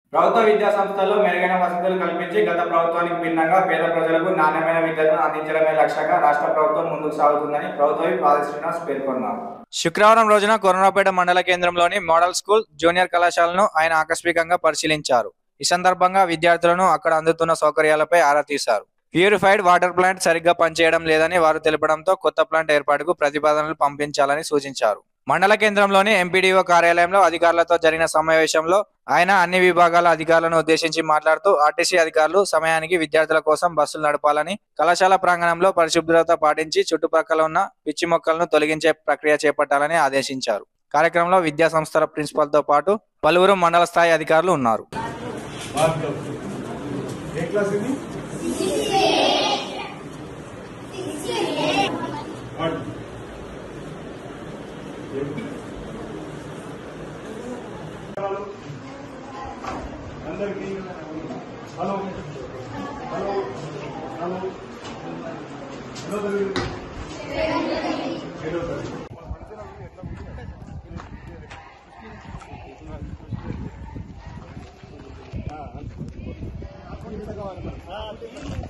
ప్రభుత్వ విద్యా సంస్థల్లో మెరుగైన వసతులు కల్పించి గత ప్రభుత్వానికి భిన్నంగా పేద ప్రజలకు నాణ్యమైన విద్యను అందించడమే లక్ష్యంగా రాష్ట్ర ప్రభుత్వం ముందుకు సాగుతుందని ప్రభుత్వ విప్ ఆది శ్రీనివాస్ పేర్కొన్నారు శుక్రవారం రోజున కొరణాపేట మండల కేంద్రంలోని మోడల్ స్కూల్ జూనియర్ కళాశాలను ఆయన ఆకస్మికంగా పరిశీలించారు ఈ సందర్భంగా విద్యార్థులను అక్కడ అందుతున్న సౌకర్యాలపై ఆరా తీశారు ప్యూరిఫైడ్ వాటర్ ప్లాంట్ సరిగ్గా పనిచేయడం లేదని వారు తెలపడంతో కొత్త ప్లాంట్ ఏర్పాటుకు ప్రతిపాదనలు పంపించాలని సూచించారు మండల కేంద్రంలోని ఎంపీడీఓ కార్యాలయంలో అధికారులతో జరిగిన సమావేశంలో ఆయన అన్ని విభాగాల అధికారులను ఉద్దేశించి మాట్లాడుతూ ఆర్టీసీ అధికారులు సమయానికి విద్యార్థుల కోసం బస్సులు నడపాలని కళాశాల ప్రాంగణంలో పరిశుభ్రత పాటించి చుట్టుపక్కల ఉన్న పిచ్చి మొక్కలను తొలగించే ప్రక్రియ చేపట్టాలని ఆదేశించారు కార్యక్రమంలో విద్యా సంస్థల ప్రిన్సిపల్ తో పాటు పలువురు మండల స్థాయి అధికారులు ఉన్నారు భార్గవ్ ఏ క్లాస్ ఇది వాడు. ఏం? హలో. అందరికీ హలో హలో హలో ఎన్నో తరగతి? ఏడో తరగతి. ఆ, అంతే.